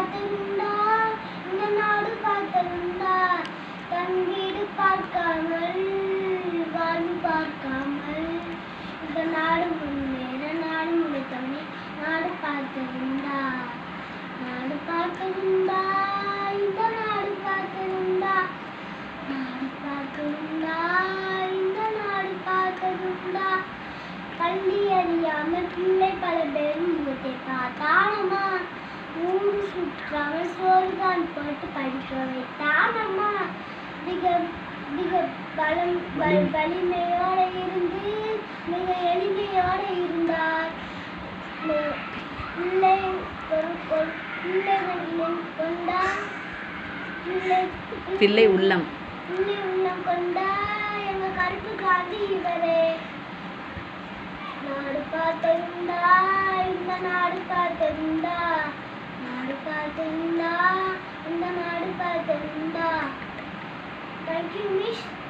பார்த்ததுண்டா இந்த நாடு பார்த்ததுண்டா தன் வீடு பார்க்காமல் வாழ்வு பார்க்காமல் இந்த நாடு முன்னேற நாடு முடித்தவனே நாடு பார்த்ததுண்டா நாடு பார்த்ததுண்டா இந்த நாடு பார்த்ததுண்டா நாடு பார்த்ததுண்டா இந்த நாடு பார்த்ததுண்டா பள்ளி அறியாமல் பிள்ளை பல பேர் முகத்தை பார்த்தானம்மா ஊரு சுற்றாமல் சோறுதான் போட்டு படிக்க வைத்தானம்மா மிக மிக பலம் வ- வலிமையோட இருந்து மிக எளிமையோட இருந்தார் ம- பிள்ளை ஒரு ஒரு பிள்ளைகளின் கொண்டார் பிள்ளை பிள்ளை உள்ளம் பிள்ளை உள்ளம் கொண்டா எங்க கருப்பு காந்தி இவரே நாடு பார்த்ததுண்டா இந்த நாடு பார்த்ததுண்டா நாடு பார்த்ததுண்டா இந்த நாடு பார்த்ததுண்டா தேங்க்யூ மிஸ்